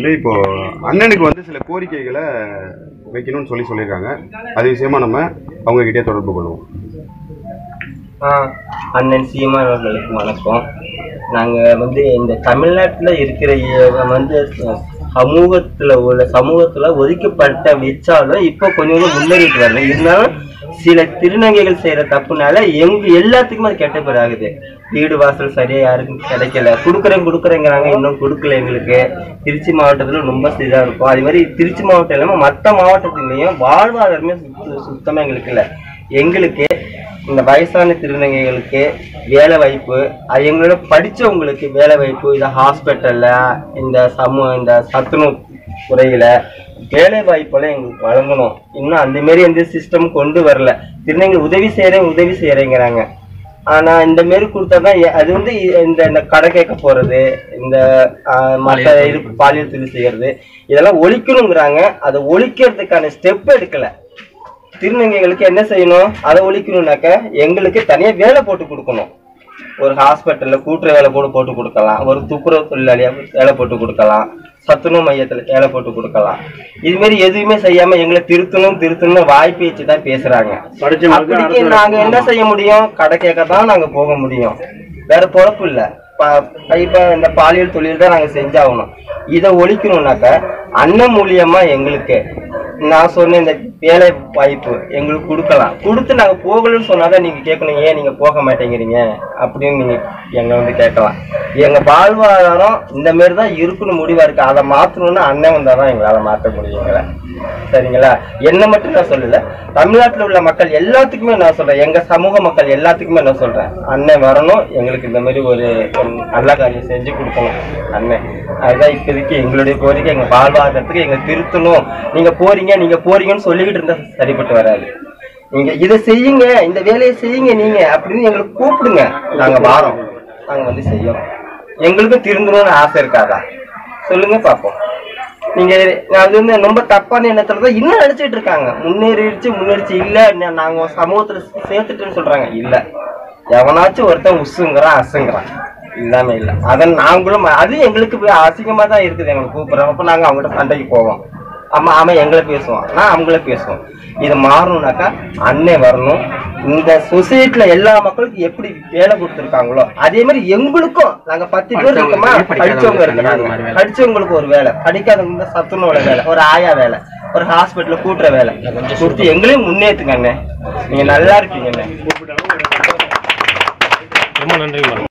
வந்து இப்போ அண்ணனுக்கு வந்து சில கோரிக்கைகளை வைக்கணும்னு சொல்லி சொல்லியிருக்காங்க அது விஷயமா நம்ம அவங்க கிட்டே தொடர்பு கொள்வோம் ஆ, அண்ணன் சீமான் அவர்களுக்கு வணக்கம் நாங்கள் வந்து இந்த தமிழ்நாட்டில் இருக்கிற இ- வந்து சமூகத்தில் உள்ள சமூகத்தில் ஒதுக்கப்பட்ட வச்சாலும் இப்போ கொஞ்சம் கொஞ்சம் முன்னேறிட்டு வரல இருந்தாலும் சில திருநங்கைகள் செய்கிற தப்புனால எங்க எல்லாத்துக்குமே அது கெட்ட பேர் ஆகுது வீடு வாசல் சரியா யாருக்கும் கிடைக்கல கொடுக்குறேன் கொடுக்குறேங்கிறாங்க இன்னும் கொடுக்கல எங்களுக்கு திருச்சி மாவட்டத்தில் ரொம்ப இதாக இருக்கும் அதே மாதிரி திருச்சி மாவட்டம் இல்லாமல் மற்ற மாவட்டத்துலேயும் வாழ்வாதாரமே சுத்த சுத்தமாக எங்களுக்கு இல்லை எங்களுக்கு இந்த வயசான திருநங்கைகளுக்கு வேலை வாய்ப்பு அது எங்களோட படிச்சவங்களுக்கு வேலை வாய்ப்பு இந்த ஹாஸ்பிட்டல்ல இந்த சமூக இந்த சத்துணவு துறையில வேலை வாய்ப்பெல்லாம் எங்களுக்கு வழங்கணும் இன்னும் அந்த மாரி எந்த சிஸ்டம் கொண்டு வரல திருநங்கை உதவி செய்யறேன் உதவி செய்யறேங்கிறாங்க ஆனா இந்த மாரி கொடுத்தாதான் எ- அது வந்து இ- இந்த இந்த கடை கேட்க போறது இந்த ஆஹ், மத்த இது பாலியல் தொழில் செய்யறது இதெல்லாம் ஒழிக்கணுங்கிறாங்க அதை ஒழிக்கிறதுக்கான ஸ்டெப் எடுக்கல திருநங்கைகளுக்கு என்ன செய்யணும் அதை ஒழிக்கணும்னாக்க எங்களுக்கு தனியா வேலை போட்டு கொடுக்கணும் ஒரு ஹாஸ்பிட்டல்ல கூட்டுற வேலை கூட போட்டு கொடுக்கலாம் ஒரு துப்புரவு தொழிலாளியா வேலை போட்டு கொடுக்கலாம் சத்துணவு மையத்துல வேலை போட்டு கொடுக்கலாம் இது மாதிரி எதுவுமே செய்யாம எங்களை திருத்தணும் திருத்தணும் வாய் பேச்சு தான் பேசுறாங்க அப்படிக்கு நாங்க என்ன செய்ய முடியும் கடை கேட்க தான் நாங்க போக முடியும் வேற பொழப்பு இல்ல ப- இப்ப இந்த பாலியல் தொழில் தான் நாங்க செஞ்சாகணும் இதை ஒழிக்கணும்னாக்க அண்ணன் மூலியமா எங்களுக்கு நான் சொன்ன இந்த வேலை வாய்ப்பு எங்களுக்கு கொடுக்கலாம் கொடுத்து நாங்க போகலன்னு சொன்னாதான் நீங்க கேட்கணும் ஏன் நீங்க போக மாட்டேங்கிறீங்க அப்படின்னு நீங்க எங்க வந்து கேட்கலாம் எங்க வாழ்வாதாரம் இந்த மாதிரி தான் இருக்கணும் முடிவா இருக்கு அதை மாத்தணும்னு அண்ணன் வந்தாதான் எங்களால மாத்த முடியும் எங்களை சரிங்களா என்ன மட்டும் நான் சொல்லல தமிழ்நாட்டுல உள்ள மக்கள் எல்லாத்துக்குமே நான் சொல்றேன் எங்க சமூக மக்கள் எல்லாத்துக்குமே நான் சொல்றேன் அண்ணன் வரணும் எங்களுக்கு இந்த மாதிரி ஒரு ஒரு நல்ல காரியம் செஞ்சு கொடுக்கணும் அண்ணன் அதுதான் இப்போதைக்கு எங்களுடைய கோரிக்கை எங்க வாழ்வாதாரத்துக்கு எங்க திருத்தணும் நீங்க போறீங்க நீங்க போறீங்கன்னு சொல்லிக்கிட்டு இருந்தா சரிப்பட்டு வராது நீங்க இதை செய்யுங்க இந்த வேலையை செய்யுங்க நீங்க அப்படின்னு எங்களுக்கு கூப்பிடுங்க நாங்க வாரோம் நாங்க வந்து செய்யோம் எங்களுக்கும் திருந்தணும்னு ஆசை இருக்காதா சொல்லுங்க பாப்போம் நீங்க அது வந்து ரொம்ப தப்பான எண்ணத்துல தான் இன்னும் நினைச்சிட்டு இருக்காங்க முன்னேறிடுச்சு முன்னேறிச்சு இல்ல நா- நாங்க சமூகத்துல சேர்த்துட்டுன்னு சொல்றாங்க இல்ல எவனாச்சும் ஒருத்தன் உசுங்கிறான் அசுங்கிறான் இல்லாம இல்ல அதை நாங்களும் அது எங்களுக்கு போய் அசிங்கமா தான் இருக்குது எங்களுக்கு கூப்பிடுறோம் அப்ப நாங்க அவங்ககிட்ட சண்டைக்கு போவோம் ஆமா அவன் எங்களை பேசுவான் நான் அவங்கள பேசுவோம் இது மாறணும்னாக்கா அண்ணன் வரணும் இந்த சொசைட்டில எல்லா மக்களுக்கும் எப்படி வேலை கொடுத்துருக்காங்களோ அதே மாதிரி எங்களுக்கும் நாங்க பத்து பேர் இருக்கோமா படிச்சவங்க இருக்கிறாங்க படிச்சவங்களுக்கு ஒரு வேலை படிக்காதவங்க இந்த சத்துணவுல வேலை ஒரு ஆயா வேலை ஒரு ஹாஸ்பிட்டல்ல கூட்டுற வேலை கொடுத்து எங்களையும் முன்னேற்றுங்க அண்ணே நீங்க நல்லா இருக்கீங்க அண்ணே ரொம்ப நன்றி